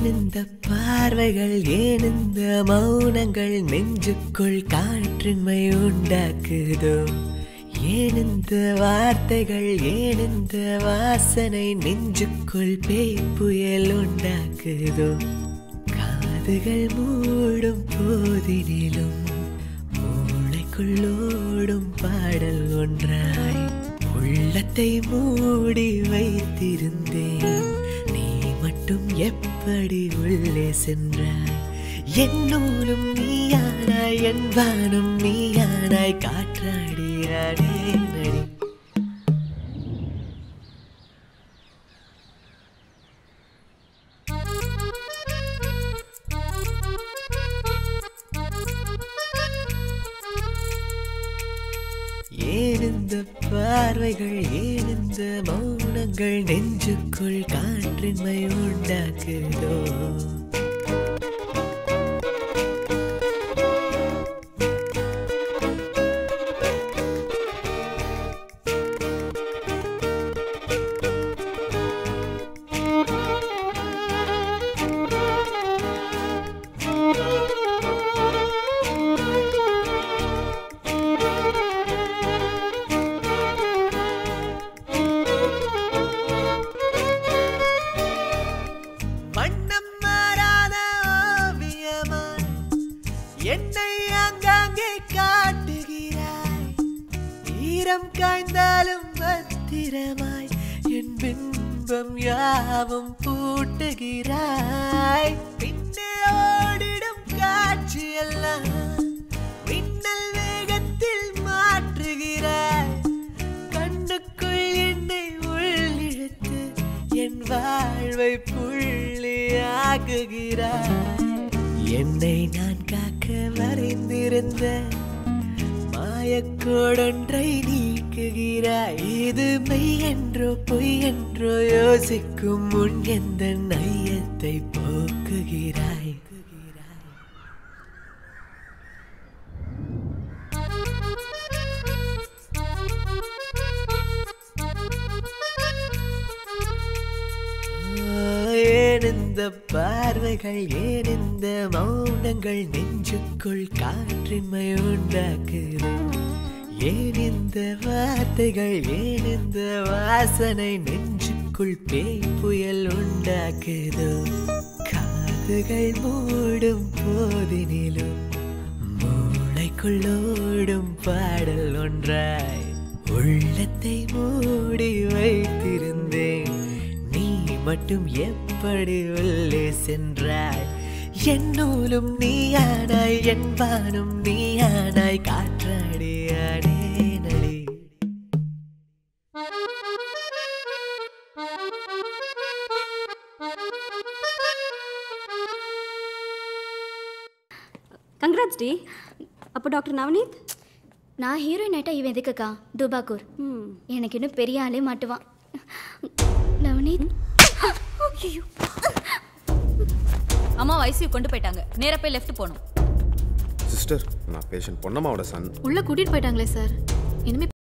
ஏன் இந்த பார்வைகள் ஏன் இந்த மௌனங்கள் நெஞ்சுக்குள் காற்றின்மை உண்டாக்குதோ ஏன் இந்த வார்த்தைகள் ஏன் இந்த வாசனை நெஞ்சுக்குள் பேய் புயல் உண்டாக்குதோ காதுகள் மூடும் போதினிலும் மூளைக்குள்ளோடும் பாடல் ஒன்றாய் உள்ளத்தை மூடி வைத்திருந்தேன் நீ மட்டும் எப்படி உள்ளே சென்றாய் என் நூலும் நீயானாய் என் வானும் நீயானாய் காற்றாடியானே நடி ஏன் இந்த பார்வைகள் ஏன் இந்த மௌனங்கள் நெஞ்சுக்குள் காற்றின்மை உண்டாக்குதோ வண்ணம் மாறாத ஓவியமாய் என்னை அங்காங்கே காட்டுகிறாய் ஈரம் காய்ந்தாலும் பத்திரமாய் என் பின்பம் யாவும் பூட்டுகிறாய் பின்னே ஓடிடும் காட்சியெல்லாம் மின்னல் வேகத்தில் மாற்றுகிறாய் கண்ணுக்குள் என்னை உள்ளிழுத்து என் வாழ்வை புள்ளியாக்குகிறாய் என்னை நான் காக்க வரைந்திருந்த மாயக்கோடொன்றை நீக்குகிறாய் இது மெய் என்றோ பொய் என்றோ யோசிக்கும் முன் எந்த ஐயத்தை போக்குகிறாய் ஏன் இந்த பார்வைகள் ஏன் இந்த மௌனங்கள் நெஞ்சுக்குள் காற்றின்மை உண்டாக்குது ஏன் இந்த வார்த்தைகள் ஏன் இந்த வாசனை நெஞ்சுக்குள் பேய் புயல் உண்டாக்குதோ காதுகள் மூடும் போதினிலும் மூளைக்குள்ளோடும் பாடல் ஒன்றாய் உள்ளத்தை மூடி வைத்திருந்தேன் நீ மட்டும் எப்படி உள்ளே சென்றாய் என் நூலும் நீயானாய் என் வானும் நீயானாய் காற்றாடியானே நடி கங்க்ராட்ஸ் டி அப்போ டாக்டர் நவநீத் நான் ஹீரோயின் ஆயிட்டா இவன் எதுக்குக்கா துபாக்கூர் ம் எனக்கு இன்னும் பெரிய ஆளே மாட்டுவான் நவனீத் அம்மா ஐசியூ கொண்டு போயிட்டாங்க நேரா போய் லெஃப்ட் போகணும் சிஸ்டர் நான் பேஷண்ட் பொன்னம்மாவோட சன் உள்ள கூட்டிட்டு போயிட்டாங்களே சார் இனிமே